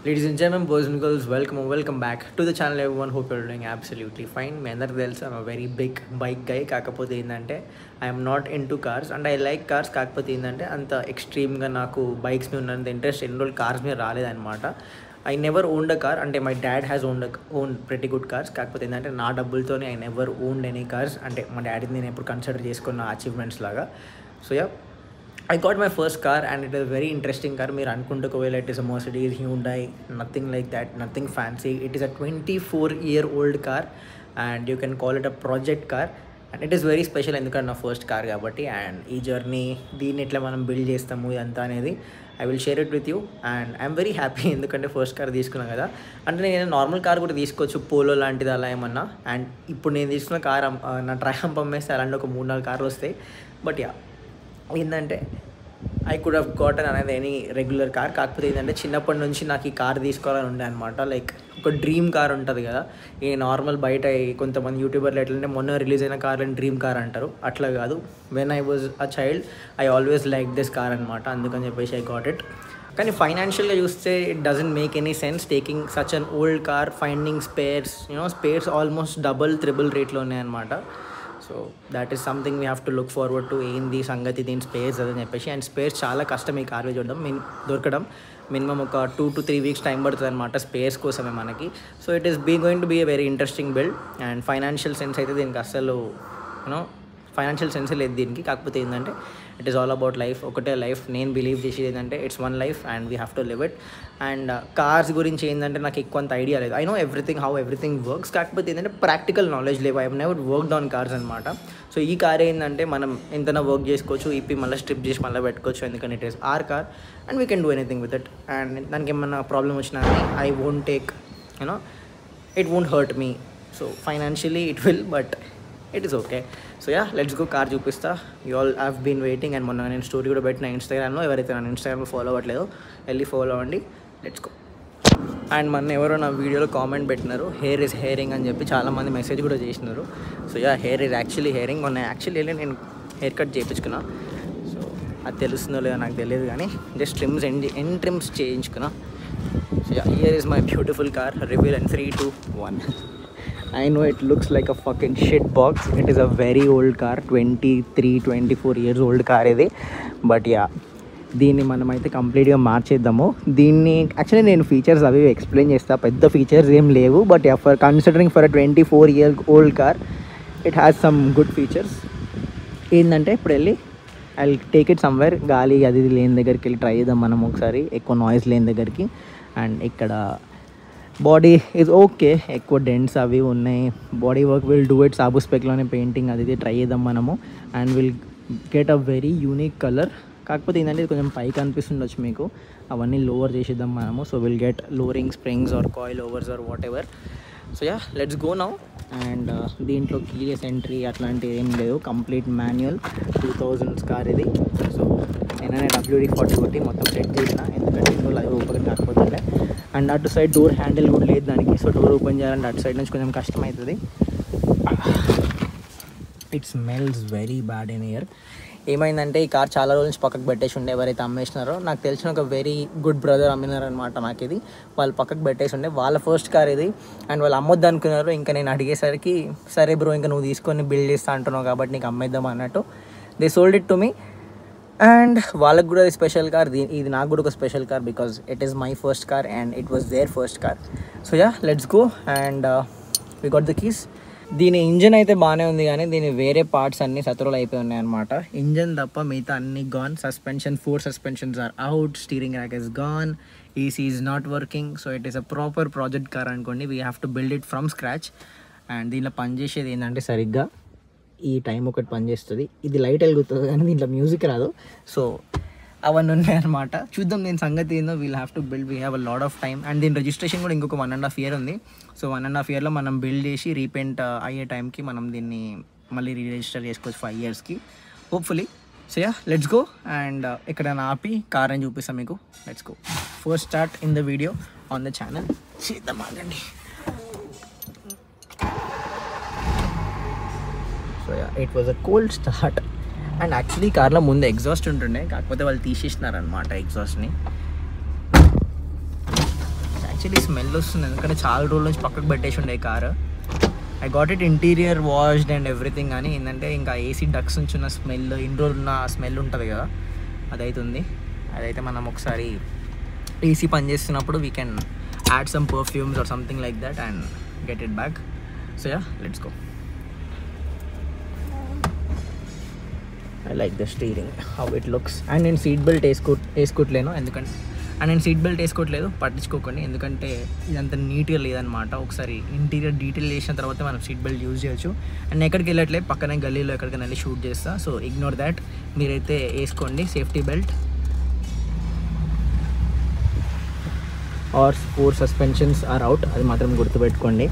Ladies and gentlemen, boys and girls, welcome or welcome back to the channel everyone. Hope you're doing absolutely fine. మీ అందరికి తెలుసు I'm very big bike guy కాకపోతే ఏంటంటే I'm not into cars and I like cars కాకపోతే ఏంటంటే అంత ఎక్స్ట్రీమ్గా నాకు bikes మీద ఉన్నంత ఇంట్రెస్ట్ ఎన్ని రోజులు కార్స్ మీద రాలేదన్నమాట I never owned a car అంటే my dad has owned own pretty good cars కాకపోతే ఏంటంటే నా డబ్బులతోనే I never owned any cars అంటే మా డాడీని నేను ఎప్పుడు కన్సిడర్ చేసుకున్న అచీవ్మెంట్స్ లాగా so yeah I got my first car and it is very interesting car మీరు అనుకుంటే ఒకవేళ it is a Mercedes Hyundai nothing like that nothing fancy it is a twenty four year old car and you can call it a project car and it is very special ఎందుకంటే నా first car కాబట్టి and ఈ journey దీన్ని ఎట్లా మనం build చేస్తాము ఇదంతా అనేది I will share it with you and I'm very happy ఎందుకంటే ఫస్ట్ కార్ తీసుకున్నాను కదా అంటే నేను నార్మల్ కార్ కూడా తీసుకోవచ్చు పోలో లాంటిది అలా ఏమన్నా అండ్ ఇప్పుడు నేను తీసుకున్న కార్ నా ట్రయాంప్ అమ్మేస్తే అలాంటి ఒక మూడు నాలుగు కార్లు వస్తాయి బట్ యా ఏంటంటే ఐ కుడ్ హ్యావ్ గాటన్ అనేది ఎనీ రెగ్యులర్ కార్ కాకపోతే ఏంటంటే చిన్నప్పటి నుంచి నాకు ఈ కార్ తీసుకోవాలని ఉండే అనమాట లైక్ ఒక డ్రీమ్ కార్ ఉంటుంది కదా ఈ నార్మల్ బయట ఈ కొంతమంది యూట్యూబర్లు ఎట్లంటే మొన్న రిలీజ్ అయిన కార్లని డ్రీమ్ కార్ అంటారు అట్లా కాదు when I was a child I always like this car అనమాట అందుకని చెప్పేసి ఐ గాట్ ఇట్ కానీ ఫైనాన్షియల్గా చూస్తే it doesn't make any sense taking such an old car finding spares you know spares almost double triple రేట్లో ఉన్నాయన్నమాట so that is something we have to look forward to ఏంది సంగతి దీని స్పేస్ అని చెప్పేసి అండ్ స్పేస్ చాలా కష్టం ఈ కార్వే చూడడం మిన్ దొరకడం మినిమం ఒక two to three weeks time పడుతుంది అనమాట స్పేస్ కోసమే మనకి so it is be going to be a very interesting build and financial sense అయితే దీనికి అసలు యూనో ఫైనాన్షియల్ సెన్స్ లేదు దీనికి కాకపోతే ఏంటంటే it is all about life ఒకటే లైఫ్ నేను బిలీవ్ చేసేది ఏంటంటే it's one life and we have to live it and cars గురించి ఏంటంటే నాకు ఎక్కువ అంత ఐడియా లేదు I know everything how everything works కాకపోతే ఏంటంటే ప్రాక్టికల్ నాలెడ్జ్ లేవు I never worked on cars అనమాట సో ఈ కార్ ఏంటంటే మనం ఎంతైనా వర్క్ చేసుకోవచ్చు ఇప్పి మళ్ళీ స్ట్రిప్ చేసి మళ్ళీ పెట్టుకోవచ్చు ఎందుకంటే it is our car and we can do anything with it and దానికి ఏమన్నా ప్రాబ్లం వచ్చినా I won't take you know it won't hurt me so financially it will but it is okay so yeah let's go car చూపిస్తా you all have been waiting and మొన్న నేను story కూడా పెట్టిన ఇన్స్టాగ్రామ్లో ఎవరైతే నన్ను ఇన్స్టాగ్రామ్లో ఫాలో అవ్వట్లేదో వెళ్ళి ఫాలో అవ్వండి లెట్స్ గో అండ్ మొన్న ఎవరో నా వీడియోలో కామెంట్ పెట్టినారు హెయిర్ ఇస్ హెయిరింగ్ అని చెప్పి చాలామంది మెసేజ్ కూడా చేసినారు so yeah hair is actually hairing మొన్న యాక్చువల్లీ వెళ్ళి నేను హెయిర్ కట్ చేయించుకున్నా సో అది తెలుస్తుందో లేదో నాకు తెలియదు కానీ just trims end end trims చేయించుకున్నా so yeah here is my beautiful car reveal and three two one I know it looks like a fucking shit box. It is a very old car, 23, 24 years old car ఇది but yeah దీన్ని మనం అయితే కంప్లీట్గా మార్చేద్దాము దీన్ని actually నేను features అవి explain చేస్తా పెద్ద ఫీచర్స్ ఏం లేవు but yeah for considering for a twenty four year old car it has some good features ఏంటంటే ఇప్పుడు వెళ్ళి ఐ టేక్ ఇట్ సమ్వేర్ గాలి అది ఇది లేని దగ్గరికి వెళ్ళి ట్రై చేద్దాం మనం ఒకసారి ఎక్కువ నాయిస్ లేని దగ్గరికి అండ్ ఇక్కడ బాడీ ఇస్ ఓకే ఎక్కువ డెంట్స్ అవి ఉన్నాయి body work will do it Sabu స్పెక్లోనే పెయింటింగ్ అది ఇది ట్రై చేద్దాం మనము and will get a very unique colour కాకపోతే ఏంటంటే ఇది కొంచెం పైకి అనిపిస్తుండొచ్చు మీకు అవన్నీ లోవర్ చేసేద్దాం మనము so will get lowering springs or coil overs or whatever so yeah let's go now and దీంట్లో కీలెస్ ఎంట్రీ అట్లాంటివి ఏం లేదు complete manual two thousands car ఇది సో నేనే డబ్ల్యూడీ ఫార్టీ కొట్టి మొత్తం సెట్ చేసిన ఎందుకంటే ఇందులో లైవ్ ఓపెన్ కాకపోతుండే అండ్ అటు సైడ్ డోర్ హ్యాండిల్ కూడా లేదు దానికి సో డోర్ ఓపెన్ చేయాలంటే అటు సైడ్ నుంచి కొంచెం కష్టం అవుతుంది it smells very bad in year ఏమైందంటే ఈ కార్ చాలా రోజుల నుంచి పక్కకు పెట్టేసి ఉండే ఎవరైతే అమ్మేసినారో నాకు తెలిసిన ఒక వెరీ గుడ్ బ్రదర్ అమ్మినారనమాట నాకు ఇది వాళ్ళు పక్కకు పెట్టేసి ఉండే వాళ్ళ ఫస్ట్ కార్ ఇది అండ్ వాళ్ళు అమ్మొద్దు అనుకున్నారు ఇంకా నేను అడిగేసరికి సరే బ్రో ఇంకా నువ్వు తీసుకొని బిల్డ్ చేస్తా అంటున్నావు కాబట్టి నీకు అమ్మేద్దాం అన్నట్టు they sold it to me and వాళ్ళకి కూడా స్పెషల్ కార్ ఇది నాకు కూడా ఒక special car because it is my first car and it was their first car so yeah let's go and we got the keys దీని engine అయితే బాగానే ఉంది కానీ దీని వేరే పార్ట్స్ అన్ని సతురులు అయిపోయి ఉన్నాయి అనమాట ఇంజన్ తప్ప మిగతా అన్ని gone suspension four suspensions are out steering rack is gone AC is not working so it is a proper project car అనుకోండి we have to build it from scratch and దీనిలో పనిచేసేది ఏంటంటే సరిగ్గా ఈ టైం ఒకటి పనిచేస్తుంది ఇది లైట్ వెలుగుతుంది కానీ దీంట్లో మ్యూజిక్ రాదు సో అవన్నీ ఉన్నాయన్నమాట చూద్దాం దీని సంగతి ఏందో we'll have to build we have a lot of time and దీని రిజిస్ట్రేషన్ కూడా ఇంకొక వన్ అండ్ హాఫ్ ఇయర్ ఉంది సో వన్ అండ్ హాఫ్ ఇయర్లో మనం బిల్డ్ చేసి రీపెయింట్ అయ్యే టైంకి మనం దీన్ని మళ్ళీ రీరిజిస్టర్ చేసుకోవచ్చు ఫైవ్ ఇయర్స్కి hopefully so yeah let's go and ఇక్కడ ఆపి కార్ అని చూపిస్తాం మీకు let's go first start in the video on the channel చేద్దాం ఆగండి so it was a cold start and actually కార్లో ముందు ఎగ్జాస్ట్ ఉంటుండే కాకపోతే వాళ్ళు తీసేసినారనమాట ఎగ్జాస్ట్ని యాక్చువల్లీ స్మెల్ వస్తుంది ఎందుకంటే చాలా రోజుల నుంచి పక్కకు పెట్టేసి ఉండే car I got it interior washed and everything కానీ ఏంటంటే ఇంకా ఏసీ డక్స్ నుంచి ఉన్న స్మెల్ ఇన్ని రోజులు ఉన్న స్మెల్ ఉంటుంది కదా అదైతుంది అదైతే మనం ఒకసారి ఏసీ పని చేస్తున్నప్పుడు we can add some perfumes or something like that and get it back so yeah let's go I like the steering how it looks and నేను సీట్ బెల్ట్ వేసుకో వేసుకోవట్లేను ఎందుకంటే అండ్ నేను సీట్ బెల్ట్ వేసుకోవట్లేదు పట్టించుకోకండి ఎందుకంటే ఇదంతా నీట్గా లేదనమాట ఒకసారి ఇంటీరియర్ డీటెయిల్ చేసిన తర్వాత మనం సీట్ బెల్ట్ యూజ్ చేయొచ్చు అండ్ ఎక్కడికి వెళ్ళట్లేదు పక్కనే గల్లీలో ఎక్కడికైనా వెళ్ళి షూట్ చేస్తా సో ఇగ్నోర్ దాట్ మీరైతే వేసుకోండి safety belt are four suspensions are out అది మాత్రం గుర్తుపెట్టుకోండి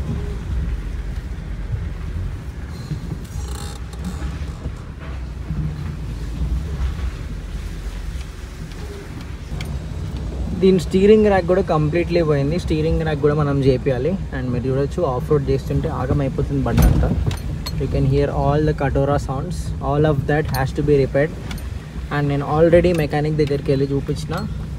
దీని స్టీరింగ్ ర్యాక్ కూడా కంప్లీట్లీ పోయింది స్టీరింగ్ ర్యాక్ కూడా మనం చేపియాలి అండ్ మీరు చూడొచ్చు ఆఫ్ రోడ్ చేస్తుంటే ఆగం అయిపోతుంది బండి అంతా you can hear all the కటోరా sounds all of that has to be repaired and నేను ఆల్రెడీ మెకానిక్ దగ్గరికి వెళ్ళి చూపించిన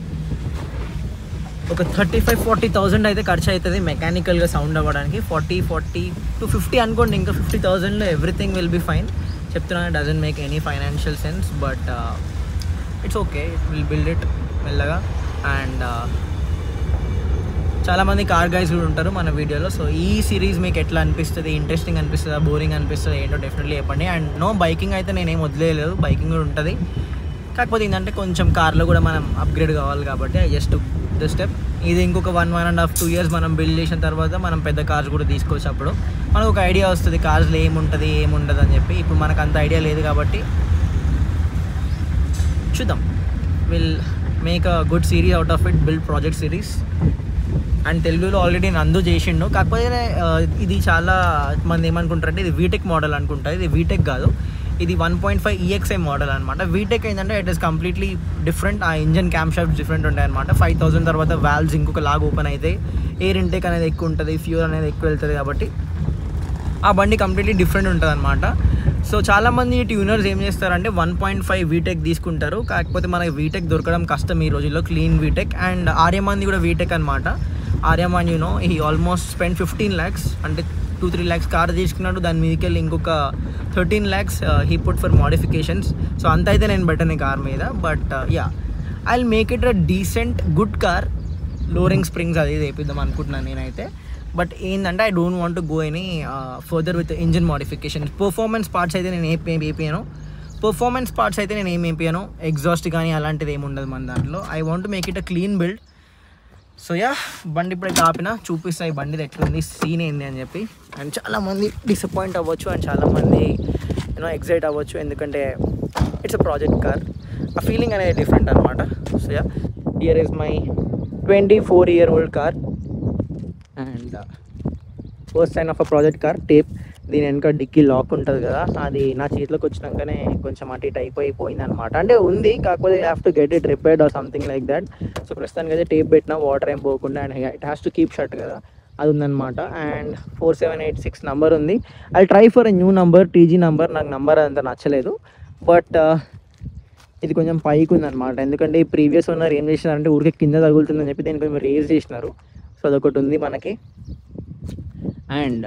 ఒక థర్టీ ఫైవ్ ఫార్టీ థౌజండ్ అయితే ఖర్చు అవుతుంది మెకానికల్గా సౌండ్ అవ్వడానికి ఫార్టీ ఫార్టీ టు ఫిఫ్టీ అనుకోండి ఇంకా ఫిఫ్టీ థౌజండ్లో ఎవ్రీథింగ్ విల్ బి ఫైన్ చెప్తున్నాను doesn't make any financial sense but it's okay will build it మెల్లగా అండ్ చాలామంది కార్ గైస్ కూడా ఉంటారు మన వీడియోలో సో ఈ సిరీస్ మీకు ఎట్లా అనిపిస్తుంది ఇంట్రెస్టింగ్ అనిపిస్తుందా బోరింగ్ అనిపిస్తుంది ఏంటో డెఫినెట్లీ చెప్పండి అండ్ నో బైకింగ్ అయితే నేనేం వదిలేదు బైకింగ్ కూడా ఉంటుంది కాకపోతే ఏంటంటే కొంచెం కార్లో కూడా మనం అప్గ్రేడ్ కావాలి కాబట్టి ఐ జస్ట్ ద స్టెప్ ఇది ఇంకొక one one and half two years మనం బిల్డ్ చేసిన తర్వాత మనం పెద్ద కార్స్ కూడా తీసుకోవచ్చు అప్పుడు మనకు ఒక ఐడియా వస్తుంది కార్స్లో ఏముంటుంది ఏముండదు అని చెప్పి ఇప్పుడు మనకు అంత ఐడియా లేదు కాబట్టి చూద్దాం will make a good series out of it build project series and తెలుగులో ఆల్రెడీ నందు చేసిండు కాకపోతే ఆ, ఇది చాలా మంది ఏమనుకుంటారంటే ఇది వీటెక్ మోడల్ అనుకుంటారు ఇది వీటెక్ కాదు ఇది one point five EXi model అనమాట వీటెక్ ఏంటంటే ఇట్ ఇస్ కంప్లీట్లీ డిఫరెంట్ ఆ ఇంజన్ క్యామ్ షాఫ్ట్ డిఫరెంట్ ఉంటాయి అనమాట ఫైవ్ థౌసండ్ తర్వాత వాల్వ్స్ ఇంకొక లాగ్ ఓపెన్ అయితే ఎయిర్ ఇంటేక్ అనేది ఎక్కువ ఉంటుంది ఫ్యూర్ అనేది ఎక్కువ వెళ్తుంది కాబట్టి ఆ బండి కంప్లీట్లీ డిఫరెంట్ ఉంటుంది అనమాట సో చాలామంది ట్యూనర్స్ ఏం చేస్తారంటే వన్ పాయింట్ ఫైవ్ వీటెక్ తీసుకుంటారు కాకపోతే మనకి వీటెక్ దొరకడం కష్టం ఈ రోజుల్లో క్లీన్ వీటెక్ అండ్ ఆర్యమాన్ది కూడా వీటెక్ అనమాట ఆర్యమాన్ యూనో ఈ ఆల్మోస్ట్ స్పెండ్ ఫిఫ్టీన్ ల్యాక్స్ అంటే టూ త్రీ ల్యాక్స్ కార్ తీసుకున్నాడు దాని మీదకి వెళ్ళి ఇంకొక thirteen lakhs he put for modifications so అంత అయితే నేను పెట్టను కార్ మీద but ya I will make it a decent good car lowering springs అది ఇది వేపిద్దాం అనుకుంటున్నాను నేనైతే బట్ ఏంటంటే I don't want go any further with engine modification performance parts అయితే నేను ఏం వేపియాను పర్ఫార్మెన్స్ పార్ట్స్ అయితే నేను ఏం వేపియాను ఎగ్జాస్ట్ కానీ అలాంటిది ఏమి ఉండదు మన దాంట్లో I want make it a clean build so ya బండి ఇప్పుడైతే ఆపిన చూపిస్తా ఈ బండిది ఎట్లుంది సీన్ ఏంది అని చెప్పి అండ్ చాలామంది డిసప్పాయింట్ అవ్వచ్చు అండ్ చాలామంది యూనో ఎగ్జైట్ అవ్వచ్చు ఎందుకంటే ఇట్స్ అ ప్రాజెక్ట్ కార్ ఆ ఫీలింగ్ అనేది డిఫరెంట్ అనమాట so yeah here is my twenty four year old car and first sign of a project car tape దీని వెనక డిక్కీ లాక్ ఉంటుంది కదా అది నా చేతిలోకి వచ్చినాకనే కొంచెం అటు ఇటు అయిపోయిపోయింది అనమాట అంటే ఉంది కాకపోతే have to get it repaired or something like that so ప్రస్తుతానికి అయితే టేప్ పెట్టినా వాటర్ ఏం పోకుండా and it has to keep shirt కదా అది ఉందన్నమాట and four seven eight six number ఉంది I try for a new number TG number నాకు నంబర్ అంత నచ్చలేదు బట్ ఇది కొంచెం పైకి ఉందన్నమాట ఎందుకంటే ఈ ప్రీవియస్ ఓనర్ ఏం చేసినారంటే ఊరికే కింద తగులుతుందని చెప్పి దీన్ని కొంచెం రేజ్ చేసినారు సో అదొకటి ఉంది మనకి అండ్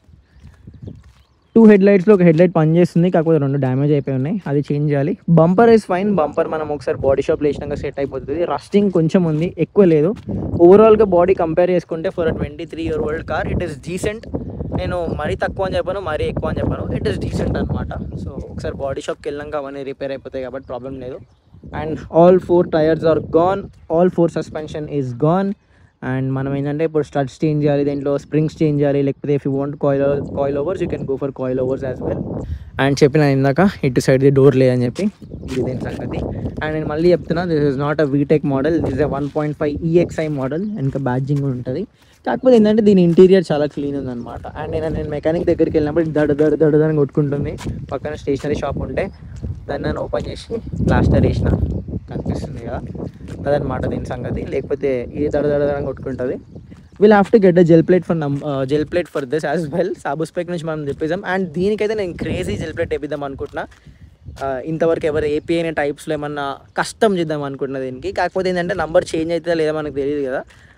టూ హెడ్ లైట్స్లో ఒక హెడ్ లైట్ పనిచేస్తుంది కాకపోతే రెండు డ్యామేజ్ అయిపోయి ఉన్నాయి అది చేంజ్ చేయాలి బంపర్ ఇస్ ఫైన్ బంపర్ మనం ఒకసారి బాడీ షాప్లో వేసినాక సెట్ అయిపోతుంది రస్టింగ్ కొంచెం ఉంది ఎక్కువ లేదు ఓవరాల్గా బాడీ కంపేర్ చేసుకుంటే for twenty three year old car it is decent నేను మరీ తక్కువ అని చెప్పాను మరీ ఎక్కువ అని చెప్పాను ఇట్ ఈస్ డీసెంట్ అనమాట సో ఒకసారి బాడీ షాప్కి వెళ్ళాక అవన్నీ రిపేర్ అయిపోతాయి కాబట్టి ప్రాబ్లం లేదు and all four tyres are gone all four suspension is gone and మనం ఏంటంటే ఇప్పుడు స్టడ్స్ చేంజ్ చేయాలి దీంట్లో స్ప్రింగ్స్ చేంజ్ చేయాలి లేకపోతే if you want coil coilovers you can go for coilovers as well and చెప్పిన ఇందాక ఇటు సైడ్ ది డోర్ లేదని చెప్పి ఇది దీని సంగతి అండ్ నేను మళ్ళీ చెప్తున్నా this is not a VTEC model this a one point five EXi model ఇంకా బ్యాడ్జింగ్ కూడా ఉంటుంది కాకపోతే ఏంటంటే దీని ఇంటీరియర్ చాలా క్లీన్ ఉందన్నమాట అండ్ నేను నేను మెకానిక్ దగ్గరికి వెళ్ళినప్పుడు దడ దడ దడ అని కొట్టుకుంటుంది పక్కన స్టేషనరీ షాప్ ఉంటే దాన్ని నేను ఓపెన్ చేసి ప్లాస్టర్ వేసిన కనిపిస్తుంది కదా అదనమాట దీని సంగతి లేకపోతే ఇది దడ దడ దడ అని కొట్టుకుంటుంది will have to get a gel plate for um gel plate for this as well Sabu spec నుంచి మనం చెప్పేసాం అండ్ దీనికైతే నేను క్రేజీ జెల్ ప్లేట్ వేపిద్దాం అనుకుంటున్నా ఆ, ఇంతవరకు ఎవరు ఏపీ అయిన టైప్స్లో ఏమన్నా కష్టం చేద్దాం అనుకుంటున్నా దీనికి కాకపోతే ఏంటంటే నంబర్ చేంజ్ అవుతుందా లేదా మనకు తెలియదు కదా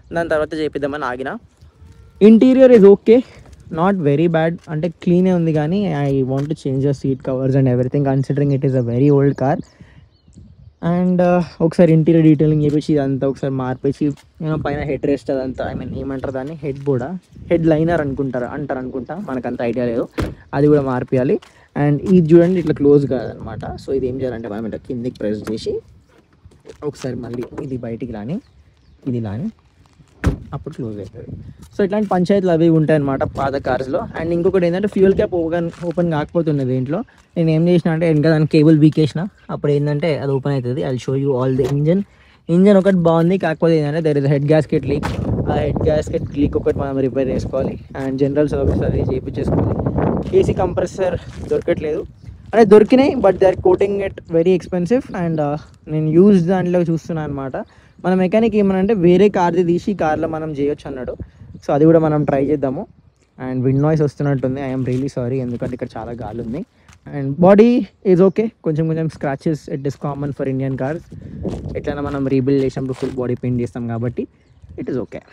దాని తర్వాత చేపిద్దామని ఆగిన interior is okay not very bad అంటే క్లీనే ఉంది కానీ I want change the seat covers and everything considering it is a very old car and ఒకసారి ఇంటీరియర్ డీటెయిలింగ్ చేపించి ఇదంతా ఒకసారి మార్పేసి నేను పైన హెడ్ రెస్ట్ అదంతా ఐ మీన్ ఏమంటారు దాన్ని హెడ్ కూడా హెడ్ లైనర్ అనుకుంటారు అంటారు అనుకుంటా మనకంత ఐడియా లేదు అది కూడా మార్పియాలి అండ్ ఇది చూడండి ఇట్లా క్లోజ్ కాదనమాట సో ఇది ఏం చేయాలంటే మనం ఇట్లా కిందికి ప్రెస్ చేసి ఒకసారి మళ్ళీ ఇది బయటికి రాని ఇది లాని అప్పుడు క్లోజ్ అవుతుంది సో ఇట్లాంటి పంచాయతీలు అవి ఉంటాయి అనమాట పాత కార్స్లో అండ్ ఇంకొకటి ఏంటంటే ఫ్యూల్ క్యాప్ ఓపెన్ ఓపెన్ కాకపోతుండే దీంట్లో నేను ఏం చేసిన అంటే వెనక దానికి కేబుల్ బీకేసిన అప్పుడు ఏంటంటే అది ఓపెన్ అవుతుంది I show you all the engine engine ఒకటి బాగుంది కాకపోతే ఏంటంటే there is head gasket leak ఆ హెడ్ గ్యాస్కెట్ లీక్ ఒకటి మనం రిపేర్ చేసుకోవాలి అండ్ జనరల్ సర్వీస్ అది చేయించేసుకోవాలి ఏసీ కంప్రెసర్ దొరకట్లేదు అంటే దొరికినాయి but they are coating it very expensive and నేను యూజ్ దాంట్లో చూస్తున్నాను అనమాట మన మెకానిక్ ఏమనంటే వేరే కార్ది తీసి కార్లో మనం చేయొచ్చు అన్నాడు సో అది కూడా మనం ట్రై చేద్దాము అండ్ విండ్ నాయిస్ వస్తున్నట్టుంది ఐఎమ్ రియలీ సారీ ఎందుకంటే ఇక్కడ చాలా గాలి ఉంది అండ్ బాడీ ఈజ్ ఓకే కొంచెం కొంచెం scratches it is common for Indian cars ఎట్లైనా మనం రీబిల్డ్ చేసినప్పుడు ఫుల్ బాడీ పెయింట్ చేస్తాం కాబట్టి it is okay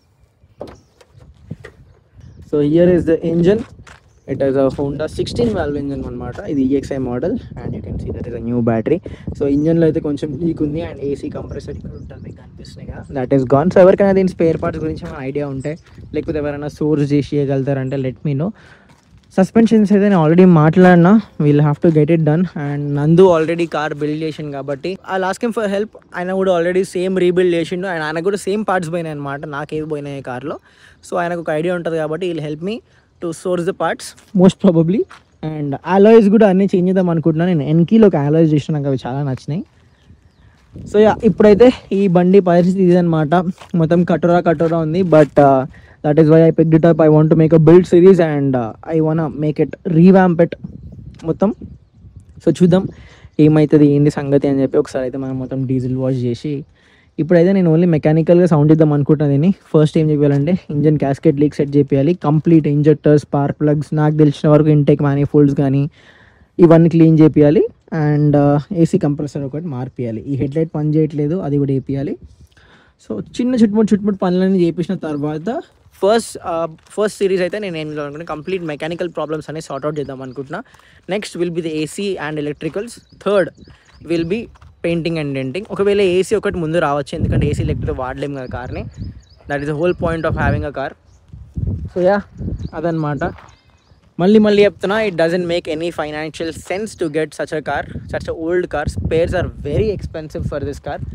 so here is the engine it is a Honda sixteen valve engine అనమాట ఇది EXi model and you can see that is a new battery so ఇంజన్లో అయితే కొంచెం leak ఉంది and AC compressor ఇక్కడ ఉంటుంది మీకు కనిపిస్తున్నాయి కదా దట్ ఈస్ గాన్ సో ఎవరికైనా దీని స్పేర్ పార్ట్స్ గురించి మన ఐడియా ఉంటే లేకపోతే ఎవరైనా సోర్స్ చేసి ఇవ్వగలుగుతారంటే లెట్ మీ నో సస్పెన్షన్స్ అయితే నేను ఆల్రెడీ మాట్లాడినా we'll have to get it done and Nandu already car build చేసిండు కాబట్టి ఆ లాస్ట్ ఫర్ హెల్ప్ ఆయన కూడా ఆల్రెడీ సేమ్ రీబిల్డ్ చేసిండు అండ్ ఆయన కూడా సేమ్ పార్ట్స్ పోయినాయి అనమాట నాకేవి పోయినాయి కార్లో సో ఆయనకు ఒక ఐడియా ఉంటుంది కాబట్టి we'll help me to source the parts most probably and alloys కూడా అన్నీ చేంజ్ చేద్దాం అనుకుంటున్నాను నేను ఎన్కీలో ఒక అలాయిస్ చేసిన నాకు అవి చాలా నచ్చినాయి సో యా ఇప్పుడైతే ఈ బండి పరిస్థితి ఇదనమాట మొత్తం కటోరా కటోరా ఉంది but that is why I pick it up I want make a build series and I want make it revamp it మొత్తం సో చూద్దాం ఏమవుతుంది ఏంది సంగతి అని చెప్పి ఒకసారి అయితే మనం మొత్తం డీజిల్ వాష్ చేసి ఇప్పుడైతే నేను ఓన్లీ మెకానికల్గా సౌండ్ ఇద్దాం అనుకుంటున్నాను దీన్ని ఫస్ట్ ఏం చేయాలంటే ఇంజన్ క్యాస్కెట్ లీక్ సెట్ చేయాలి కంప్లీట్ ఇంజెక్టర్ స్పార్క్ ప్లగ్స్ నాకు తెలిసిన వరకు ఇంటేక్ మ్యానిఫోల్డ్స్ కానీ ఇవన్నీ క్లీన్ చేపియాలి అండ్ ఏసీ కంప్రెసర్ ఒకటి మార్పియాలి ఈ హెడ్ లైట్ పని చేయట్లేదు అది కూడా వేపియాలి సో చిన్న చుట్టుముట్టు చుట్టుముట్టు పనులన్నీ చేపించిన తర్వాత ఫస్ట్ ఫస్ట్ సిరీస్ అయితే నేను ఏం అనుకున్నా కంప్లీట్ మెకానికల్ ప్రాబ్లమ్స్ అనేవి సార్ట్అవుట్ చేద్దాం అనుకుంటున్నా next will be the AC and electricals third will be painting and denting ఒకవేళ ఏసీ ఒకటి ముందు రావచ్చు ఎందుకంటే ఏసీ లేకపోతే వాడలేము కదా కార్ని that is the whole point of having a car so ya అదనమాట మళ్ళీ మళ్ళీ చెప్తున్నా it doesn't make any financial sense to get such a car such a old car spares are very expensive for this car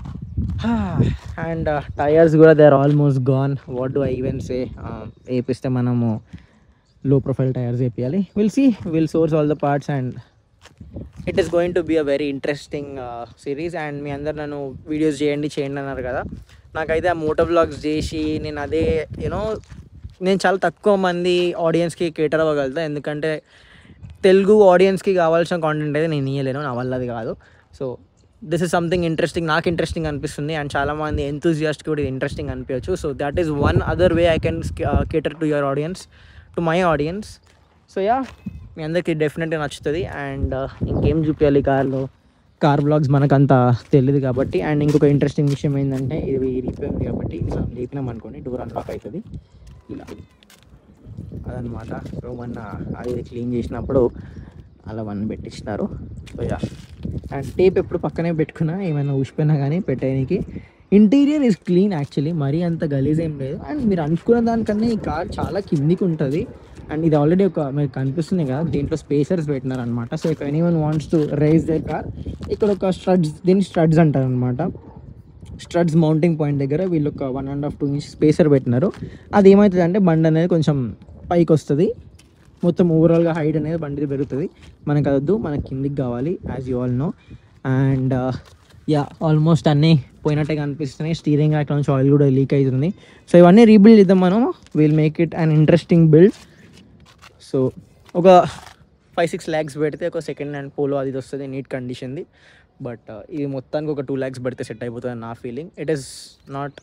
and tyres కూడా they are almost gone what do I even say వేపిస్తే మనము low profile tyres వేపియాలి we'll see we'll source all the parts and it is going to be a very interesting series and మీ అందరు నన్ను videos చేయండి చేయండి అన్నారు కదా నాకైతే ఆ మోటో బ్లాగ్స్ చేసి నేను అదే యూనో నేను చాలా తక్కువ మంది ఆడియన్స్కి కేటర్ అవ్వగలుగుతా ఎందుకంటే తెలుగు ఆడియన్స్కి కావాల్సిన కాంటెంట్ అయితే నేను ఇయ్యలేను నా వల్ల అది కాదు so this is something interesting నాకు ఇంట్రెస్టింగ్ అనిపిస్తుంది అండ్ చాలామంది ఎంతూజియాస్ట్ కూడా ఇంట్రెస్టింగ్ అనిపించచ్చు so that is one other way I can cater to your audience to my audience so ya మీ అందరికీ డెఫినెట్గా నచ్చుతుంది అండ్ ఇంకేం చూపించాలి కార్లో కార్ బ్లాగ్స్ మనకంత తెలియదు కాబట్టి అండ్ ఇంకొక ఇంట్రెస్టింగ్ విషయం ఏంటంటే ఇది రీపోయింది కాబట్టి ఇది మనం లేపినాం అనుకోండి డోర్ అన్లాక్ అవుతుంది ఇలా అదనమాట సో మొన్న అది క్లీన్ చేసినప్పుడు అలా వన్ పెట్టించినారు సో యా అండ్ టేప్ ఎప్పుడు పక్కనే పెట్టుకున్నా ఏమైనా ఊసిపోయినా కానీ పెట్టడానికి ఇంటీరియర్ ఇస్ క్లీన్ యాక్చువల్లీ మరీ అంత గలీజ్ ఏం లేదు అండ్ మీరు అనుకున్న దానికన్నా ఈ కార్ చాలా కిందికి ఉంటుంది అండ్ ఇది ఆల్రెడీ ఒక మీకు కనిపిస్తుంది కదా దీంట్లో స్పేసర్స్ పెట్టినారు అనమాట so if anyone wants to raise they car ఇక్కడ ఒక స్ట్రడ్స్ దీన్ని స్ట్రడ్స్ అంటారు అనమాట స్ట్రడ్స్ మౌంటింగ్ పాయింట్ దగ్గర వీళ్ళు ఒక one and half two inch spacer పెట్టినారు అది ఏమవుతుంది అంటే బండి అనేది కొంచెం పైకి వస్తుంది మొత్తం ఓవరాల్గా హైట్ అనేది బండిది పెరుగుతుంది మనకు అదొద్దు మనకి కిందికి కావాలి as you all know and ya almost అన్నీ పోయినట్టే కనిపిస్తున్నాయి స్టీరింగ్ అక్కడ నుంచి ఆయిల్ కూడా లీక్ అవుతుంది సో ఇవన్నీ రీబిల్డ్ చేద్దాం మనం will make it an interesting build so ఒక ఫైవ్ సిక్స్ ల్యాక్స్ పెడితే ఒక సెకండ్ హ్యాండ్ పోలో అది ఇది వస్తుంది నీట్ కండిషన్ది బట్ ఇది మొత్తానికి ఒక టూ ల్యాక్స్ పెడితే సెట్ అయిపోతుంది నా feeling it is not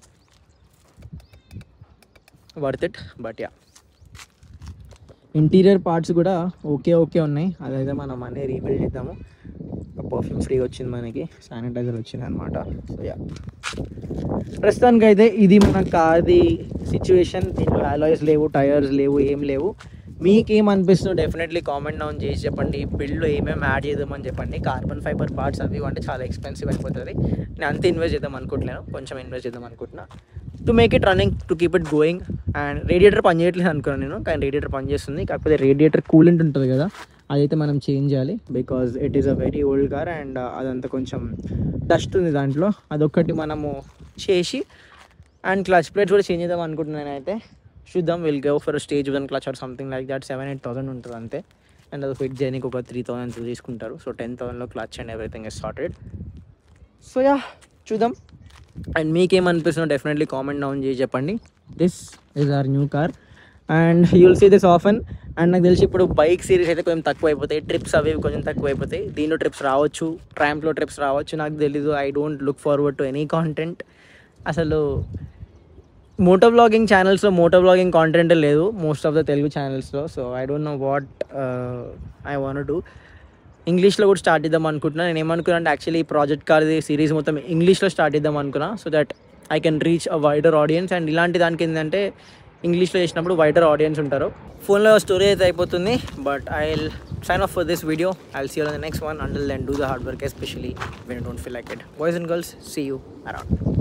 worth it but ya interior parts కూడా ఓకే ఓకే ఉన్నాయి అదైతే మనం అన్నీ రీబిల్డ్ చేద్దాము పర్ఫ్యూమ్ ఫ్రీ వచ్చింది మనకి శానిటైజర్ వచ్చింది అనమాట సో యా ప్రస్తుతానికి అయితే ఇది మన కార్ది సిచ్యువేషన్ దీంట్లో అలాయ్స్ లేవు టైర్స్ లేవు ఏం లేవు మీకేం అనిపిస్తుందో డెఫినెట్లీ కామెంట్ డౌన్ చేసి చెప్పండి ఈ బిల్డ్లో ఏమేమి యాడ్ చేద్దామని చెప్పండి కార్బన్ ఫైబర్ పార్ట్స్ అవి ఇవి అంటే చాలా ఎక్స్పెన్సివ్ అయిపోతుంది నేను అంత ఇన్వెస్ట్ చేద్దాం అనుకుంటున్నాను కొంచెం ఇన్వెస్ట్ చేద్దాం అనుకుంటున్నా to make it running to keep it going and radiator పని చేయట్లేదు అనుకున్నాను నేను కానీ రేడియేటర్ పని చేస్తుంది కాకపోతే రేడియేటర్ కూలెంట్ ఉంటుంది కదా అదైతే మనం చేంజ్ చేయాలి because it is a very old car and అదంతా కొంచెం డస్ట్ ఉంది దాంట్లో అదొక్కటి మనము చేసి అండ్ క్లచ్ ప్లేట్స్ కూడా చేంజ్ చేద్దాం అనుకుంటున్నాను అయితే చూద్దాం will go for stage one clutch or something like that seven eight thousand ఉంటుంది అంతే అండ్ అది ఫిట్ చేయడానికి ఒక త్రీ థౌసండ్ తీసుకుంటారు సో టెన్ థౌసండ్లో clutch and everything is sorted so ya చూద్దాం అండ్ మీకేమనిపిస్తుందో డెఫినెట్లీ కామెంట్ డౌన్ చేసి చెప్పండి this is our new car and you'll see this often and నాకు తెలిసి ఇప్పుడు బైక్ సిరీస్ అయితే కొంచెం తక్కువ అయిపోతాయి ట్రిప్స్ అవి ఇవి కొంచెం తక్కువ అయిపోతాయి దీనిలో ట్రిప్స్ రావచ్చు ట్రాంప్లో ట్రిప్స్ రావచ్చు నాకు తెలీదు I don't look forward to any content అసలు మోటో బ్లాగింగ్ ఛానల్స్లో మోటో బ్లాగింగ్ కాంటెంట్ లేదు మోస్ట్ ఆఫ్ ద తెలుగు ఛానల్స్లో so I don't know what I want to ఇంగ్లీష్లో కూడా స్టార్ట్ చేద్దాం అనుకుంటున్నా నేను ఏమనుకున్నా అంటే యాక్చువల్లీ ఈ ప్రాజెక్ట్ కార్ది సిరీస్ మొత్తం ఇంగ్లీష్లో స్టార్ట్ చేద్దాం అనుకున్నా so that I can reach a wider audience and ఇలాంటి దానికి ఏంటంటే ఇంగ్లీష్లో చేసినప్పుడు వైడర్ ఆడియన్స్ ఉంటారు ఫోన్లో స్టోరీ అయితే అయిపోతుంది but I will sign off for this video I will see the next one until then do the hard work especially when don't feel like it boys and girls see you around